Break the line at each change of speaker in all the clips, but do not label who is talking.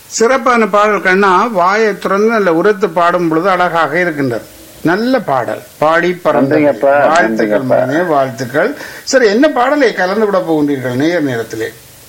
சிறப்பான பாடல் கண்ணா வாயை திறந்து நல்ல உரத்து பாடும் பொழுது அழகாக இருக்கின்றது நல்ல பாடல் பாடி பறந்த
நன்றிங்கப்பா,
வாழ்த்துக்கள்
நன்றிங்கப்பா.
மகனே வாழ்த்துக்கள் சரி என்ன பாடலை கலந்து விட போகின்றீர்கள் நேர் நேரத்திலே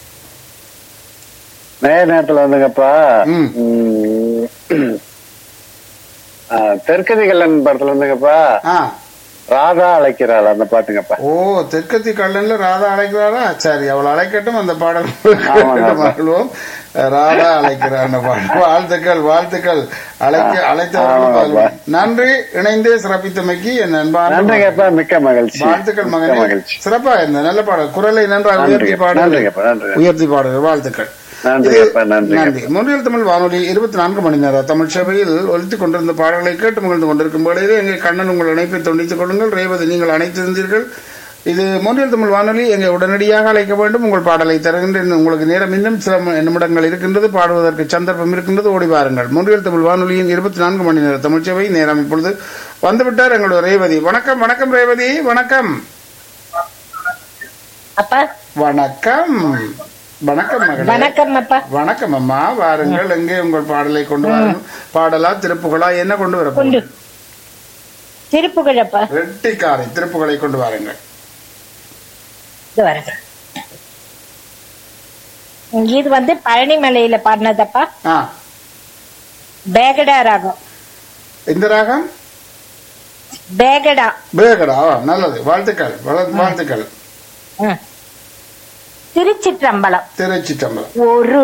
நேர நேரத்துல வந்துங்கப்பா
ம்.
ம். ஆ, தெற்கதி கல்லன் படத்துல வந்துங்கப்பா
ஆ
ராதா அழைக்கிறாள் அந்த பாட்டுங்கப்பா
ஓ தெற்கத்தி கல்லன்ல ராதா அழைக்கிறாரா சரி அவள் அழைக்கட்டும் அந்த பாடல்
ஆமாங்க.
மகிழ்வோம் ராதா அழைக்கிறார் அந்த பாடல் வாழ்த்துக்கள் வாழ்த்துக்கள் அழைக்க அழைத்தவர்களும்
ஆமாப்பா.
பாருங்கள். நன்றி இணைந்தே சிறப்பித்தமைக்கு என் அன்பான
நன்றிங்கப்பா மிக்க மகிழ்ச்சி
வாழ்த்துக்கள்
மிக்க
மகனே
மகிழ்ச்சி
சிறப்பா இருந்த நல்ல பாடல் குரலை நன்றாக உயர்த்தி
நன்றிங்கப்பா,
பாடுங்கள்
நன்றிங்கப்பா, நன்றி.
உயர்த்தி பாடுங்கள் வாழ்த்துக்கள்
நன்றிங்கப்பா,
இது-
நன்றிங்கப்பா.
நன்றி முன்னில் தமிழ் வானொலி இருபத்தி நான்கு மணி நேரம் தமிழ் சபையில் ஒலித்துக் கொண்டிருந்த பாடல்களை கேட்டு மகிழ்ந்து கொண்டிருக்கும் வேளையிலே எங்கள் கண்ணன் உங்கள் இணைப்பை துண்டித்துக் கொள்ளுங்கள் ரேவதி நீங்கள் அணைத்திருந்தீர்கள் இது மொன்றியல் தமிழ் வானொலி எங்களை உடனடியாக அழைக்க வேண்டும் உங்கள் பாடலை தருகின்றேன் உங்களுக்கு நேரம் இன்னும் சில ம- நிமிடங்கள் இருக்கின்றது பாடுவதற்கு சந்தர்ப்பம் இருக்கின்றது ஓடி வாருங்கள் மொன்றியல் தமிழ் வானொலியின் இருபத்தி நான்கு மணி நேர தமிழ் சேவை நேரம் இப்பொழுது வந்துவிட்டார் எங்களுடைய ரேவதி வணக்கம் வணக்கம் ரேவதி வணக்கம்
அப்பா
வணக்கம் வணக்கம் மகளே
வணக்கம் அப்பா
வணக்கம் அம்மா வாருங்கள் எங்கே உங்கள் பாடலை கொண்டு வாருங்கள் பாடலா திருப்புகளா என்ன கொண்டு வர
கொண்டு திருப்புகள் அப்பா
ரெட்டிக்காரை திருப்புகளை கொண்டு வாருங்கள்
இது வரங்க இது வந்து பழனி மலையில பாடினதப்பா
ஆ
பேகடா ராகம்
இந்த ராகம்
பேகடா
பேகடா ஆ, நல்லது வாழ்த்துக்கள் வள- வாழ்த்துக்கள்
ம். திருச்சிற்றம்பலம்
திருச்சி தம்பலம்
ஒரு